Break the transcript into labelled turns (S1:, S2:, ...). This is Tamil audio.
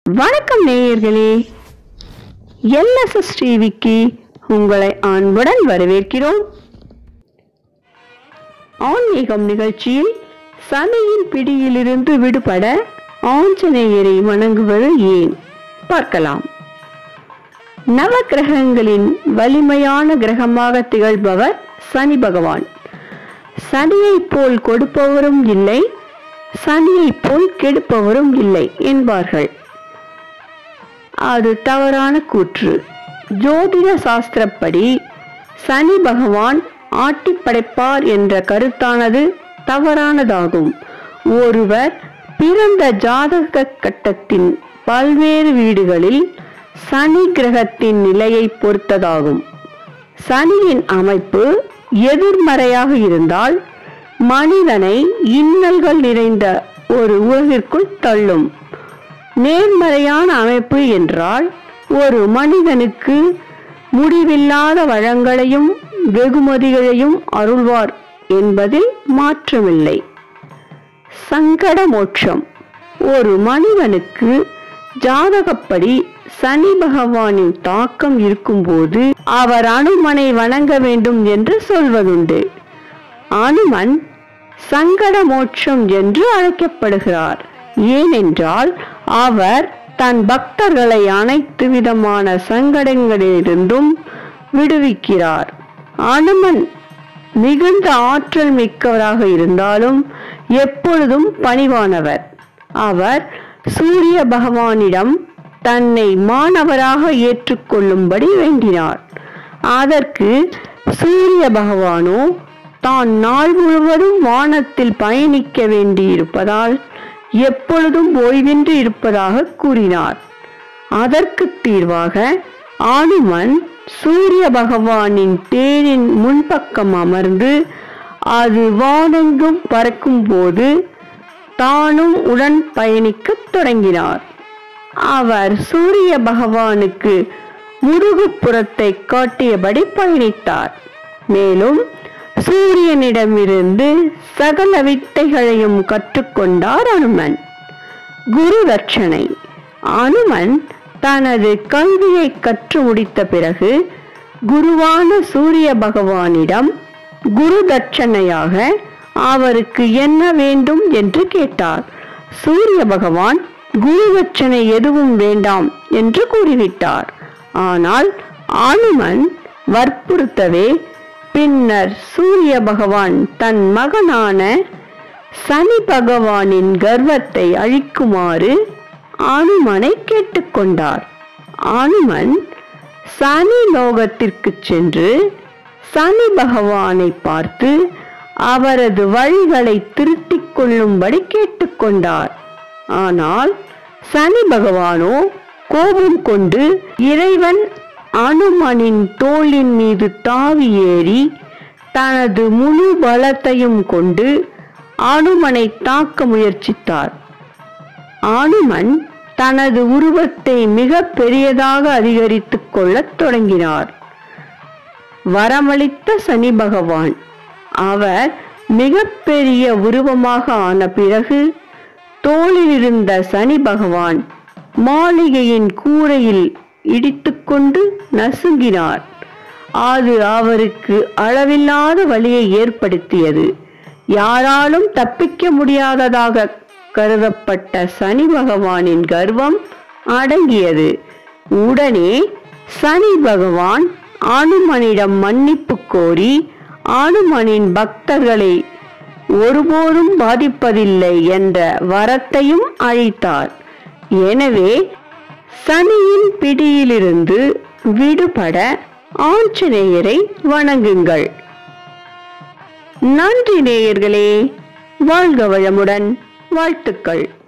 S1: வணக்கம் நேயர்களே எல்எஸ்எஸ் டிவிக்கு உங்களை அன்புடன் வரவேற்கிறோம் ஆன்மீகம் நிகழ்ச்சியில் சனியின் பிடியிலிருந்து விடுபட ஆஞ்சநேயரை வணங்குவது ஏன் பார்க்கலாம் நவக்கிரகங்களின் வலிமையான கிரகமாக திகழ்பவர் சனி பகவான் சனியைப் போல் கொடுப்பவரும் இல்லை சனியைப் போல் கெடுப்பவரும் இல்லை என்பார்கள் அது தவறான கூற்று ஜோதிட சாஸ்திரப்படி சனி பகவான் ஆட்டி படைப்பார் என்ற கருத்தானது தவறானதாகும் ஒருவர் பிறந்த ஜாதக கட்டத்தின் பல்வேறு வீடுகளில் சனி கிரகத்தின் நிலையை பொறுத்ததாகும் சனியின் அமைப்பு எதிர்மறையாக இருந்தால் மனிதனை இன்னல்கள் நிறைந்த ஒரு உலகிற்குள் தள்ளும் நேர்மறையான அமைப்பு என்றால் ஒரு மனிதனுக்கு முடிவில்லாத வளங்களையும் வெகுமதிகளையும் அருள்வார் என்பதில் மாற்றமில்லை சங்கட மோட்சம் ஒரு மனிதனுக்கு ஜாதகப்படி சனி பகவானின் தாக்கம் இருக்கும்போது அவர் அனுமனை வணங்க வேண்டும் என்று சொல்வதுண்டு அனுமன் சங்கட மோட்சம் என்று அழைக்கப்படுகிறார் ஏனென்றால் அவர் தன் பக்தர்களை அனைத்து விதமான சங்கடங்களிலிருந்தும் விடுவிக்கிறார் அனுமன் மிகுந்த ஆற்றல் மிக்கவராக இருந்தாலும் எப்பொழுதும் பணிவானவர் அவர் சூரிய பகவானிடம் தன்னை மாணவராக ஏற்றுக்கொள்ளும்படி வேண்டினார் அதற்கு சூரிய பகவானோ தான் நாள் முழுவதும் வானத்தில் பயணிக்க வேண்டியிருப்பதால் எப்பொழுதும் ஓய்வின்றி இருப்பதாக கூறினார் அதற்கு தீர்வாக ஆனுமன் சூரிய பகவானின் தேரின் முன்பக்கம் அமர்ந்து அது வானெங்கும் பறக்கும் போது தானும் உடன் பயணிக்கத் தொடங்கினார் அவர் சூரிய பகவானுக்கு முதுகுப்புறத்தை காட்டியபடி பயணித்தார் மேலும் சூரியனிடமிருந்து சகல வித்தைகளையும் கற்றுக்கொண்டார் அனுமன் குரு தட்சணை அனுமன் தனது கல்வியை கற்று முடித்த பிறகு குருவான சூரிய பகவானிடம் குரு தட்சணையாக அவருக்கு என்ன வேண்டும் என்று கேட்டார் சூரிய பகவான் குரு தட்சணை எதுவும் வேண்டாம் என்று கூறிவிட்டார் ஆனால் ஆனுமன் வற்புறுத்தவே பின்னர் சூரிய பகவான் தன் மகனான சனி பகவானின் கர்வத்தை அழிக்குமாறு ஆனுமனை கேட்டுக்கொண்டார் ஆனுமன் சனி லோகத்திற்கு சென்று சனி பகவானை பார்த்து அவரது வழிகளை திருத்திக் கொள்ளும்படி கேட்டுக்கொண்டார் ஆனால் சனி பகவானோ கோபம் கொண்டு இறைவன் அனுமனின் தோளின் மீது தாவி ஏறி தனது முழு பலத்தையும் கொண்டு அனுமனை தாக்க முயற்சித்தார் ஆனுமன் தனது உருவத்தை மிக பெரியதாக அதிகரித்துக் கொள்ளத் தொடங்கினார் வரமளித்த சனி பகவான் அவர் மிகப்பெரிய உருவமாக ஆன பிறகு தோளில் இருந்த சனி பகவான் மாளிகையின் கூரையில் இடித்துக்கொண்டு நசுங்கினார் அது அவருக்கு அளவில்லாத வழியை ஏற்படுத்தியது யாராலும் தப்பிக்க முடியாததாக கருதப்பட்ட சனி பகவானின் கர்வம் அடங்கியது உடனே சனி பகவான் ஆனுமனிடம் மன்னிப்பு கோரி ஆனுமனின் பக்தர்களை ஒருபோதும் பாதிப்பதில்லை என்ற வரத்தையும் அழித்தார் எனவே சனியின் பிடியிலிருந்து விடுபட ஆஞ்சநேயரை வணங்குங்கள் நன்றி நேயர்களே வாழ்க வளமுடன் வாழ்த்துக்கள்